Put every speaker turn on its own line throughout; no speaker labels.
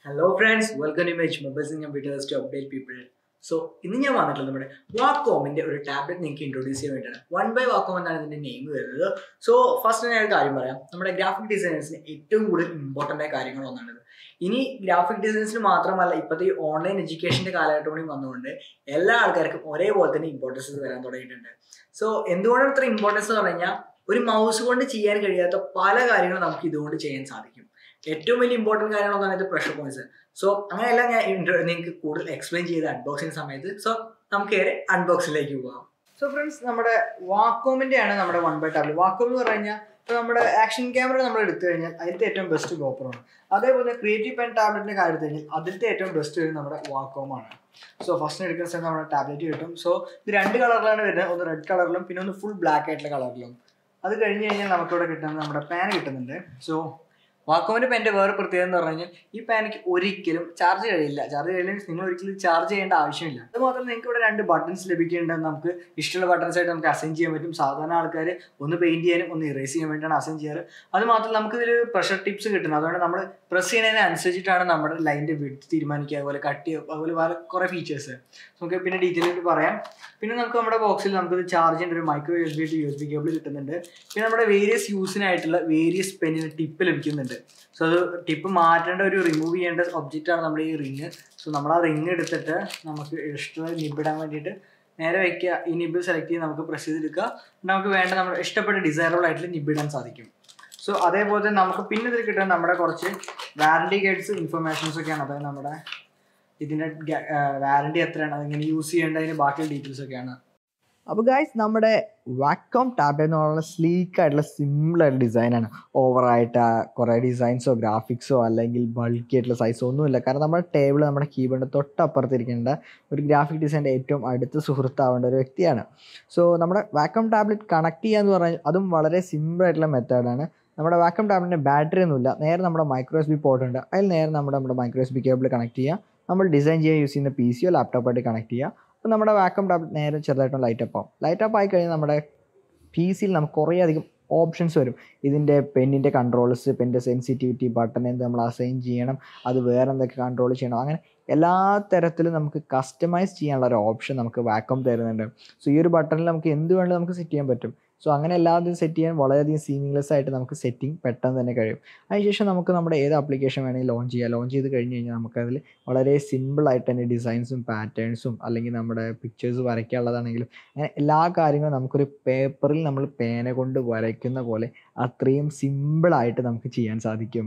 hello friends welcome to much mobiles and computers to update people so ഇന്ന് ഞാൻ വന്നിട്ടുള്ളത് നമ്മുടെ വാക്കോമിന്റെ ഒരു ടാബ്ലറ്റ് നിങ്ങൾക്ക് ഇൻട്രൊഡ്യൂസ് ചെയ്യാൻ വേണ്ടിയാണ് വൺ ബൈ വാക്കോം എന്നാണ് ഇതിന്റെ നെയിം വരുന്നത് സോ ഫസ്റ്റ് ഞാൻ ഒരു കാര്യം പറയാം നമ്മുടെ ഗ്രാഫിക് ഡിസൈനേഴ്സിന് ഏറ്റവും കൂടുതൽ ഇമ്പോർട്ടൻ്റ് ആയ കാര്യങ്ങൾ ഒന്നാണിത് ഇനി ഗ്രാഫിക് ഡിസൈൻസിന് മാത്രമല്ല ഇപ്പോഴത്തെ ഈ ഓൺലൈൻ എഡ്യൂക്കേഷന്റെ കാലഘട്ടം കൂടി വന്നുകൊണ്ട് എല്ലാ ആൾക്കാർക്കും ഒരേപോലെ തന്നെ ഇമ്പോർട്ടൻസ് വരാൻ തുടങ്ങിയിട്ടുണ്ട് സോ എന്തുകൊണ്ടാണ് ഇത്ര ഇമ്പോർട്ടൻസ് എന്ന് പറഞ്ഞു കഴിഞ്ഞാൽ ഒരു മൗസ് കൊണ്ട് ചെയ്യാൻ കഴിയാത്ത പല കാര്യങ്ങളും നമുക്ക് ഇതുകൊണ്ട് ചെയ്യാൻ സാധിക്കും ഏറ്റവും വലിയ ഇമ്പോർട്ടൻറ്റ് കാര്യങ്ങളൊന്നാണ് ഇത് പ്രഷർ പോയിന്റ്സ് സോ അങ്ങനെയെല്ലാം ഞാൻ intro- നിങ്ങൾക്ക് കൂടുതൽ എക്സ്പ്ലെയിൻ ചെയ്ത് അൺബോക്സിങ് സമയത്ത് സോ നമുക്ക് ഏറെ അൺബോക്സിലേക്ക് പോകാം സോ ഫ്രണ്ട്സ് നമ്മുടെ വാക്കോമിന്റെ ആണ് നമ്മുടെ വൺ ബൈ ടാബ്ലറ്റ് വാക്കോം എന്ന് പറഞ്ഞു കഴിഞ്ഞാൽ ഇപ്പോൾ നമ്മുടെ ആക്ഷൻ ക്യാമറ നമ്മൾ എടുത്തു കഴിഞ്ഞാൽ അതിലത്തെ ഏറ്റവും ബെസ്റ്റ് ഗോപ്രോ ആണ് അതേപോലെ ക്രിയേറ്റീവ് പെൻ ടാബ്ലറ്റിന്റെ കാര്യം എടുത്തു കഴിഞ്ഞാൽ അതിലത്തെ ഏറ്റവും ബെസ്റ്റ് വരുന്നത് നമ്മുടെ വാക്കോം ആണ് സോ ഫസ്റ്റ് എടുക്കുന്ന സമയത്ത് നമ്മുടെ ടാബ്ലറ്റ് കിട്ടും സോ ഇത് രണ്ട് കളറിലാണ് വരുന്നത് ഒന്ന് റെഡ് കളറിലും പിന്നെ ഒന്ന് ഫുൾ ബ്ലാക്ക് ആയിട്ടുള്ള കളറിലും അത് കഴിഞ്ഞ് കഴിഞ്ഞാൽ നമുക്കിവിടെ കിട്ടുന്നത് നമ്മുടെ പാൻ കിട്ടുന്നുണ്ട് സോ വാക്കോമിന്റെ പെന്റെ വേറെ പ്രത്യേകത എന്ന് പറഞ്ഞു കഴിഞ്ഞാൽ ഈ പാനയ്ക്ക് ഒരിക്കലും ചാർജ് കഴിയില്ല ചാർജ് കഴിയില്ല means നിങ്ങൾ ഒരിക്കലും ചാർജ് ചെയ്യേണ്ട ആവശ്യമില്ല അത് മാത്രമല്ല നിങ്ങൾക്ക് ഇവിടെ രണ്ട് ബട്ടൺസ് ലഭിക്കുന്നുണ്ട് നമുക്ക് ഇഷ്ടമുള്ള ബട്ടൺസ് ആയിട്ട് നമുക്ക് അസൈൻ ചെയ്യാൻ പറ്റും സാധാരണ ആൾക്കാർ ഒന്ന് പെയിന്റ് ചെയ്യാനും ഒന്ന് ഇറേസ് ചെയ്യാൻ വേണ്ടിയാണ് അസൈൻ ചെയ്യാറ് അത് മാത്രമല്ല നമുക്ക് ഇതിൽ പ്രഷർ ടിപ്സ് കിട്ടുന്നത് അതുകൊണ്ട് നമ്മൾ പ്രസ് ചെയ്യുന്നതിനനുസരിച്ചിട്ടാണ് നമ്മുടെ ലൈനിന്റെ വിഡ്ത്ത് തീരുമാനിക്കുക അതുപോലെ കട്ട് ചെയ്യുക അതുപോലെ വേറെ കുറേ ഫീച്ചേഴ്സ് നമുക്ക് പിന്നെ ഡീറ്റെയിൽ ആയിട്ട് പറയാം പിന്നെ നമുക്ക് നമ്മുടെ ബോക്സിൽ നമുക്ക് ചാർജ് ചെയ്യേണ്ട ഒരു micro U S B to U S B cable കിട്ടുന്നുണ്ട് പിന്നെ നമ്മുടെ വേരിയസ് യൂസിനായിട്ടുള്ള വേരിയസ് പെന്നിന് ടിപ്പ് ലഭിക്കുന്നുണ്ട് സോ അത് ടിപ്പ് മാറ്റേണ്ട ഒരു റിമൂവ് ചെയ്യേണ്ട ഒബ്ജക്റ്റ് ആണ് നമ്മുടെ ഈ റിങ് സോ നമ്മൾ ആ റിങ് എടുത്തിട്ട് നമുക്ക് ഇഷ്ടമുള്ള നിബിടാൻ വേണ്ടിയിട്ട് നേരെ വെക്കുക ഈ നിബ് സെലക്ട് ചെയ്ത് നമുക്ക് പ്രസ് ചെയ്തെടുക്കുക നമുക്ക് വേണ്ട നമ്മുടെ ഇഷ്ടപ്പെട്ട ഡിസൈറബിൾ ആയിട്ടുള്ള നിബിടാൻ സാധിക്കും സോ അതേപോലെ തന്നെ നമുക്ക് പിന്നെ ഇതിൽ കിട്ടുന്ന നമ്മുടെ കുറച്ച് വാറണ്ടി ഗൈഡ്സ് ഇൻഫർമേഷൻസ് ഒക്കെയാണ് അതായത് നമ്മുടെ ഇതിൻ്റെ വാറണ്ടി എത്രയാണ് അതെങ്ങനെ യൂസ് ചെയ്യേണ്ടതിന് ബാക്കിയുള്ള ഡീറ്റെയിൽസ് ഒക്കെയാണ്
അപ്പോൾ ഗായ്സ് നമ്മുടെ വാക്വം ടാബ് എന്ന് പറയുന്ന സ്ലീക്ക് ആയിട്ടുള്ള സിമ്പിൾ ആയിട്ടുള്ള ഡിസൈനാണ് ഓവറായിട്ട് കുറേ ഡിസൈൻസോ ഗ്രാഫിക്സോ അല്ലെങ്കിൽ ബൾക്കി ആയിട്ടുള്ള സൈസോ ഒന്നുമില്ല കാരണം നമ്മുടെ ടേബിൾ നമ്മുടെ കീബോർഡിൻ്റെ തൊട്ടപ്പുറത്തിരിക്കേണ്ട ഒരു ഗ്രാഫിക് ഡിസൈൻ്റെ ഏറ്റവും അടുത്ത സുഹൃത്താവേണ്ട ഒരു വ്യക്തിയാണ് സോ നമ്മുടെ വാക്വം ടാബ്ലറ്റ് കണക്ട് ചെയ്യാന്ന് പറഞ്ഞാൽ അതും വളരെ സിമ്പിൾ ആയിട്ടുള്ള മെത്തേഡാണ് നമ്മുടെ വാക്വം ടാബ്ലറ്റിൻ്റെ ബാറ്ററി ഒന്നുമില്ല നേരെ നമ്മുടെ മൈക്രോ എസ് ബി പോർട്ട് ഉണ്ട് അതിൽ നേരെ നമ്മുടെ നമ്മുടെ micro S B cable connect ചെയ്യുക നമ്മൾ ഡിസൈൻ ചെയ്യാൻ യൂസ് ചെയ്യുന്ന പി സിയോ ലാപ്ടോപ്പായിട്ട് കണക്ട് ചെയ്യുക അപ്പോൾ നമ്മുടെ വാക്വം ടാബ്ലറ്റ് നേരെ ചെറുതായിട്ടൊന്ന് ലൈറ്റ് അപ്പ് ആവും ലൈറ്റ് അപ്പ് ആയി കഴിഞ്ഞാൽ നമ്മുടെ പി സിയിൽ നമുക്ക് കുറേ അധികം ഓപ്ഷൻസ് വരും ഇതിൻ്റെ പെന്നിൻ്റെ കൺട്രോൾസ് പെന്നിൻ്റെ സെൻസിറ്റിവിറ്റി ബട്ടൺ എന്ത് നമ്മൾ അസൈൻ ചെയ്യണം അത് വേറെ എന്തൊക്കെ കൺട്രോൾ ചെയ്യണം അങ്ങനെ എല്ലാ തരത്തിലും നമുക്ക് കസ്റ്റമൈസ് ചെയ്യാനുള്ള ഒരു ഓപ്ഷൻ നമുക്ക് വാക്വം തരുന്നുണ്ട് സോ ഈ ഒരു ബട്ടണിൽ നമുക്ക് എന്ത് വേണമെങ്കിലും നമുക്ക് സെറ്റ് ചെയ്യാൻ പറ്റും സോ അങ്ങനെ എല്ലാതും സെറ്റ് ചെയ്യാൻ വളരെയധികം സീമിങ്ലെസ് ആയിട്ട് നമുക്ക് സെറ്റിംഗ് പെട്ടെന്ന് തന്നെ കഴിയും അതിനുശേഷം നമുക്ക് നമ്മുടെ ഏത് ആപ്ലിക്കേഷൻ വേണമെങ്കിൽ ലോഞ്ച് ചെയ്യാം ലോഞ്ച് ചെയ്ത് കഴിഞ്ഞ് കഴിഞ്ഞാൽ നമുക്കതിൽ വളരെ സിമ്പിൾ ആയിട്ട് തന്നെ ഡിസൈൻസും പാറ്റേൺസും അല്ലെങ്കിൽ നമ്മുടെ പിക്ചേഴ്സ് വരയ്ക്കാനുള്ളതാണെങ്കിലും അങ്ങനെ എല്ലാ കാര്യങ്ങളും നമുക്കൊരു പേപ്പറിൽ നമ്മൾ പേന കൊണ്ട് വരയ്ക്കുന്ന പോലെ അത്രയും സിമ്പിളായിട്ട് നമുക്ക് ചെയ്യാൻ സാധിക്കും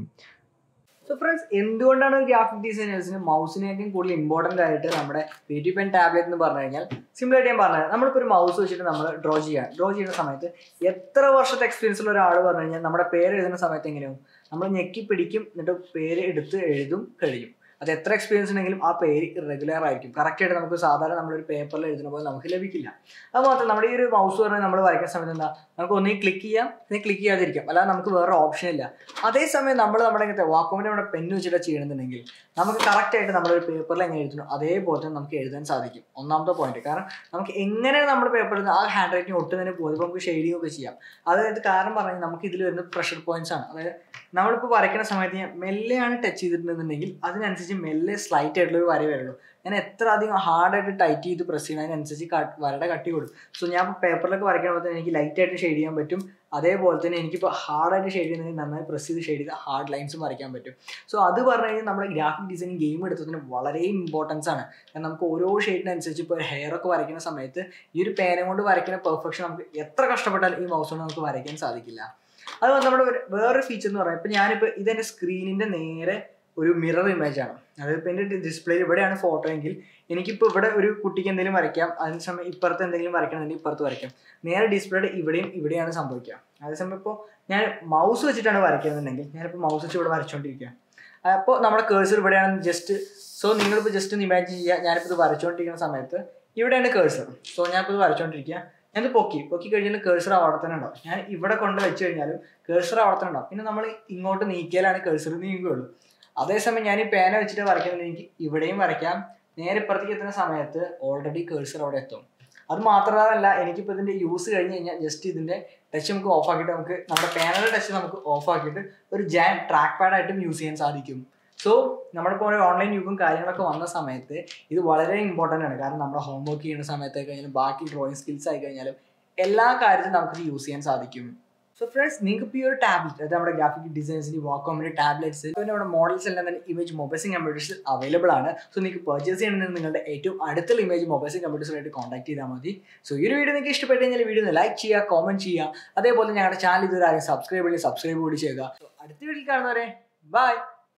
സോ ഫ്രണ്ട്സ് എന്തുകൊണ്ടാണ് ഗ്രാഫിക് ഡിസൈനേഴ്സിന് മൗസിനേക്കാളും കൂടുതൽ ഇമ്പോർട്ടൻ്റ് ആയിട്ട് നമ്മുടെ പി പെൻ ടാബ്ലറ്റ് എന്ന് പറഞ്ഞു കഴിഞ്ഞാൽ സിമ്പിൾ ആയിട്ട് ഞാൻ പറഞ്ഞത് നമ്മളിപ്പോൾ ഒരു മൗസ് വെച്ചിട്ട് നമ്മൾ ഡ്രോ ചെയ്യാം ഡ്രോ ചെയ്യുന്ന സമയത്ത് എത്ര വർഷത്തെ എക്സ്പീരിയൻസ് ഉള്ള ഒരാൾ പറഞ്ഞു കഴിഞ്ഞാൽ നമ്മുടെ പേര് എഴുതുന്ന സമയത്ത് എങ്ങനെയാവും നമ്മൾ ഞെക്കി പിടിക്കും എന്നിട്ട് പേര് എടുത്ത് എഴുതും കഴിയും അത് എത്ര എക്സ്പീരിയൻസ് ഉണ്ടെങ്കിലും ആ പേര് ഇറഗുലർ ആയിരിക്കും കറക്റ്റ് ആയിട്ട് നമുക്ക് സാധാരണ നമ്മളൊരു പേപ്പറിൽ എഴുതുന്ന പോലെ നമുക്ക് ലഭിക്കില്ല അത് മാത്രം നമ്മുടെ ഈ ഒരു മൗസ് പറഞ്ഞാൽ നമ്മൾ വരയ്ക്കുന്ന സമയത്ത് എന്താ നമുക്ക് ഒന്നീ ക്ലിക്ക് ചെയ്യാം അല്ലെങ്കിൽ ക്ലിക്ക് ചെയ്യാതിരിക്കാം അല്ലാതെ നമുക്ക് വേറെ ഓപ്ഷൻ ഇല്ല അതേസമയം നമ്മൾ നമ്മുടെ ഇങ്ങനത്തെ വാക്കോമിൻ്റെ നമ്മുടെ പെന്ന് വെച്ചിട്ട് ചെയ്യണമെന്നുണ്ടെങ്കിൽ നമുക്ക് കറക്റ്റ് ആയിട്ട് നമ്മളൊരു പേപ്പറിൽ എങ്ങനെ എഴുതുന്നു അതേപോലെ തന്നെ നമുക്ക് എഴുതാൻ സാധിക്കും ഒന്നാമത്തെ പോയിന്റ് കാരണം നമുക്ക് എങ്ങനെ നമ്മൾ പേപ്പറിൽ ആ ഹാൻഡ് റൈറ്റിംഗ് ഒട്ടും തന്നെ പോകും നമുക്ക് ഷെയ്ഡിങ് ഒക്കെ ചെയ്യാം അതായത് കാരണം പറഞ്ഞാൽ നമുക്ക് ഇതിൽ വരുന്ന പ്രഷർ പോയിന്റ്സ് ആണ് അതായത് നമ്മളിപ്പോൾ വരയ്ക്കുന്ന സമയത്ത് ഞാൻ മെല്ലെയാണ് ടച്ച് ചെയ്തിട്ടുണ്ടെന്നുണ്ടെങ്കിൽ അതിനനുസരിച്ച് മെല്ലെ സ്ലൈറ്റ് ആയിട്ടുള്ള ഒരു വര വരുള്ളൂ ഞാൻ എത്ര അധികം ഹാർഡായിട്ട് ടൈറ്റ് ചെയ്ത് പ്രസ് ചെയ്യുന്ന അതിനനുസരിച്ച് കട്ട് വരയുടെ കട്ടി കൊടുക്കും സോ ഞാൻ പേപ്പറിലൊക്കെ വരയ്ക്കണ തന്നെ എനിക്ക് ലൈറ്റായിട്ട് ഷെയ്ഡ് ചെയ്യാൻ പറ്റും അതേപോലെ തന്നെ എനിക്കിപ്പോൾ ഹാർഡായിട്ട് ഷെയ്ഡ് ചെയ്യുന്നതിന് നന്നായി പ്രസ് ചെയ്ത് ഷെയ്ഡ് ചെയ്ത് ഹാർഡ് ലൈൻസും വരയ്ക്കാൻ പറ്റും സോ അത് പറഞ്ഞു കഴിഞ്ഞാൽ നമ്മുടെ ഗ്രാഫിക് ഡിസൈനിങ് ഗെയിം എടുത്തതിന് വളരെ ഇമ്പോർട്ടൻസ് ആണ് കാരണം നമുക്ക് ഓരോ ഷെയ്ഡിനനുസരിച്ച് ഇപ്പോൾ ഹെയർ ഒക്കെ വരയ്ക്കുന്ന സമയത്ത് ഈ ഒരു പേന കൊണ്ട് വരയ്ക്കുന്ന പെർഫെക്ഷൻ നമുക്ക് എത്ര കഷ്ടപ്പെട്ടാലും ഈ മൗസ് കൊണ്ട് നമുക്ക് വരയ്ക്കാൻ സാധിക്കില്ല അത് നമ്മുടെ ഒരു- വേറൊരു ഫീച്ചർ എന്ന് പറയാം ഇപ്പം ഞാനിപ്പോൾ ഇതെൻ്റെ സ്ക്രീനിൻ്റെ നേരെ ഒരു മിറർ ഇമേജ് ആണ് അതായത് ഇപ്പോൾ എൻ്റെ ഡിസ്പ്ലേയിൽ ഇവിടെയാണ് ഫോട്ടോ എങ്കിൽ എനിക്കിപ്പോൾ ഇവിടെ ഒരു കുട്ടിക്ക് എന്തെങ്കിലും വരയ്ക്കാം അതിന് സമയം ഇപ്പുറത്ത് എന്തെങ്കിലും വരയ്ക്കണമെങ്കിൽ ഇപ്പുറത്ത് വരയ്ക്കാം നേരെ ഡിസ്പ്ലേയുടെ ഇവിടെയും ഇവിടെയാണ് സംഭവിക്കുക അതേസമയം ഇപ്പോൾ ഞാൻ മൗസ് വെച്ചിട്ടാണ് വരയ്ക്കുന്നതെങ്കിൽ ഞാനിപ്പോൾ മൗസ് വെച്ച് ഇവിടെ വരച്ചുകൊണ്ടിരിക്കുക അപ്പോൾ നമ്മുടെ കേഴ്സർ ഇവിടെയാണ് ജസ്റ്റ് സോ നിങ്ങളിപ്പോൾ ജസ്റ്റ് ഒന്ന് ഇമാജിൻ ചെയ്യുക ഞാനിപ്പോൾ ഇത് വരച്ചുകൊണ്ടിരിക്കുന്ന സമയത്ത് ഇവിടെയാണ് കേഴ്സർ സോ ഞാനിപ്പോൾ ഇത് വരച്ചുകൊണ്ടിരിക്കുക ഞാനിത് പൊക്കി പൊക്കി കഴിഞ്ഞാൽ കേഴ്സർ അവിടെ തന്നെ ഉണ്ടാവും ഞാൻ ഇവിടെ കൊണ്ട് വെച്ച് കഴിഞ്ഞാലും കേഴ്സർ അവിടെ തന്നെ ഉണ്ടാവും പിന്നെ നമ്മൾ ഇങ്ങോട്ട് നീക്കിയാലാണ് കേഴ്സർ നീങ്ങുകയുള്ളൂ അതേസമയം ഞാൻ ഈ പേന വെച്ചിട്ട് വരയ്ക്കുന്നത് എനിക്ക് ഇവിടെയും വരയ്ക്കാം നേരെ ഇപ്പുറത്തേക്ക് എത്തുന്ന സമയത്ത് ഓൾറെഡി കേഴ്സർ അവിടെ എത്തും അത് മാത്രമല്ല എനിക്കിപ്പോൾ ഇതിൻ്റെ യൂസ് കഴിഞ്ഞ് കഴിഞ്ഞാൽ ജസ്റ്റ് ഇതിൻ്റെ ടച്ച് നമുക്ക് ഓഫ് ആക്കിയിട്ട് നമുക്ക് നമ്മുടെ പേനയുടെ ടച്ച് നമുക്ക് ഓഫ് ആക്കിയിട്ട് ഒരു ജാൻ ട്രാക്ക് പാഡ് ആയിട്ടും യൂസ് ചെയ്യാൻ സാധിക്കും സോ നമ്മളിപ്പോൾ ഒരു ഓൺലൈൻ യുഗം കാര്യങ്ങളൊക്കെ വന്ന സമയത്ത് ഇത് വളരെ ഇമ്പോർട്ടൻ്റ് ആണ് കാരണം നമ്മുടെ ഹോംവർക്ക് ചെയ്യുന്ന സമയത്ത് കഴിഞ്ഞാലും ബാക്കി ഡ്രോയിങ് സ്കിൽസ് ആയി കഴിഞ്ഞാലും എല്ലാ കാര്യത്തിലും നമുക്കിത് യൂസ് ചെയ്യാൻ സാധിക്കും സോ ഫ്രണ്ട്സ് നിങ്ങൾക്ക് ഇപ്പോൾ ഈ ഒരു ടാബ്ലറ്റ് അതായത് നമ്മുടെ ഗ്രാഫിക് ഡിസൈൻസിന് വാക്കോമിൻ്റെ ടാബ്ലറ്റ്സ് പിന്നെ നമ്മുടെ മോഡൽസ് എല്ലാം തന്നെ ഇമേജ് മൊബൈൽസിംഗ് കമ്പ്യൂട്ടേഴ്സ് അവൈലബിൾ ആണ് സോ നിങ്ങൾക്ക് പർച്ചേസ് ചെയ്യണമെങ്കിൽ നിങ്ങളുടെ ഏറ്റവും അടുത്തുള്ള ഇമേജ് മൊബൈൽസിംഗ് കമ്പ്യൂട്ടേഴ്സുമായിട്ട് കോൺടാക്ട് ചെയ്താൽ മതി സോ ഈ ഒരു വീഡിയോ നിങ്ങൾക്ക് ഇഷ്ടപ്പെട്ട് കഴിഞ്ഞാൽ വീഡിയോ ഒന്ന് ലൈക്ക് ചെയ്യുക കോമന്റ് ചെയ്യുക അതേപോലെ ഞങ്ങളുടെ ചാനൽ ഇതുവരെ ആരും സബ്സ്ക്രൈബ് ചെയ്യുക സബ്സ്ക്രൈബ് കൂടി ചെയ്യുക സോ അടുത്ത വീഡിയോയിൽ കാണുന്നവരെ ബൈ